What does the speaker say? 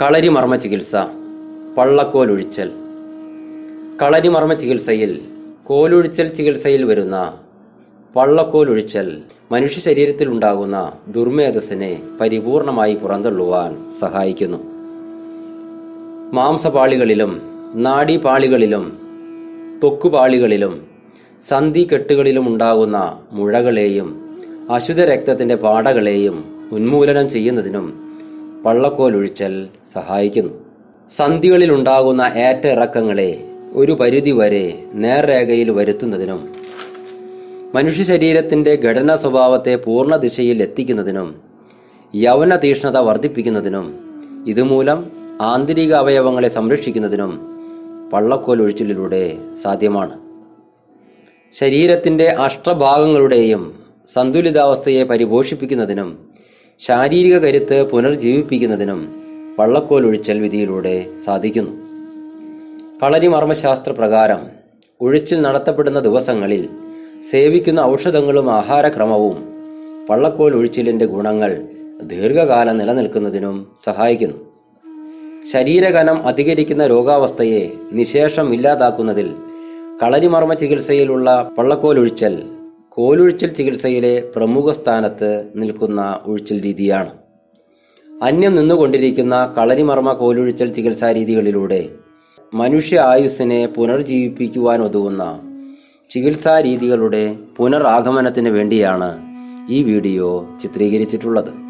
കളരിമർമ്മ ചികിത്സ പള്ളക്കോലൊഴിച്ചൽ കളരിമർമ്മ ചികിത്സയിൽ കോലൊഴിച്ചൽ ചികിത്സയിൽ വരുന്ന പള്ളക്കോലൊഴിച്ചൽ മനുഷ്യ ശരീരത്തിൽ ഉണ്ടാകുന്ന ദുർമേധസ്സിനെ പരിപൂർണമായി പുറന്തള്ളുവാൻ സഹായിക്കുന്നു മാംസപാളികളിലും നാഡീപാളികളിലും ത്വക്കുപാളികളിലും സന്ധികെട്ടുകളിലും ഉണ്ടാകുന്ന മുഴകളെയും അശുദ്ധ രക്തത്തിന്റെ പാടകളെയും ഉന്മൂലനം ചെയ്യുന്നതിനും പള്ളക്കോലൊഴിച്ചൽ സഹായിക്കുന്നു സന്ധികളിൽ ഉണ്ടാകുന്ന ഏറ്റ ഇറക്കങ്ങളെ ഒരു പരിധിവരെ നേർരേഖയിൽ വരുത്തുന്നതിനും മനുഷ്യ ശരീരത്തിന്റെ ഘടനാ സ്വഭാവത്തെ പൂർണ്ണ ദിശയിൽ എത്തിക്കുന്നതിനും യൗന തീഷ്ണത വർദ്ധിപ്പിക്കുന്നതിനും ഇതുമൂലം ആന്തരിക അവയവങ്ങളെ സംരക്ഷിക്കുന്നതിനും പള്ളക്കോൽ ഒഴിച്ചിലിലൂടെ സാധ്യമാണ് ശരീരത്തിന്റെ അഷ്ടഭാഗങ്ങളുടെയും സന്തുലിതാവസ്ഥയെ പരിപോഷിപ്പിക്കുന്നതിനും ശാരീരിക കരുത്ത് പുനർജീവിപ്പിക്കുന്നതിനും പള്ളക്കോൽ ഒഴിച്ചൽ വിധിയിലൂടെ സാധിക്കുന്നു കളരി മർമ്മശാസ്ത്ര പ്രകാരം ഒഴിച്ചിൽ നടത്തപ്പെടുന്ന ദിവസങ്ങളിൽ സേവിക്കുന്ന ഔഷധങ്ങളും ആഹാരക്രമവും പള്ളക്കോൽ ഒഴിച്ചിലിന്റെ ഗുണങ്ങൾ ദീർഘകാലം നിലനിൽക്കുന്നതിനും സഹായിക്കുന്നു ശരീരകനം അധികരിക്കുന്ന രോഗാവസ്ഥയെ നിശേഷം ഇല്ലാതാക്കുന്നതിൽ കളരിമർമ്മ ചികിത്സയിലുള്ള പള്ളക്കോൽ ഒഴിച്ചൽ കോലൊഴിച്ചൽ ചികിത്സയിലെ പ്രമുഖ സ്ഥാനത്ത് നിൽക്കുന്ന ഒഴിച്ചൽ രീതിയാണ് അന്യം നിന്നുകൊണ്ടിരിക്കുന്ന കളരിമർമ്മ കോലൊഴിച്ചൽ ചികിത്സാ രീതികളിലൂടെ മനുഷ്യ ആയുസ്സിനെ പുനർജീവിപ്പിക്കുവാൻ ഒതുങ്ങുന്ന ചികിത്സാ രീതികളുടെ പുനരാഗമനത്തിന് വേണ്ടിയാണ് ഈ വീഡിയോ ചിത്രീകരിച്ചിട്ടുള്ളത്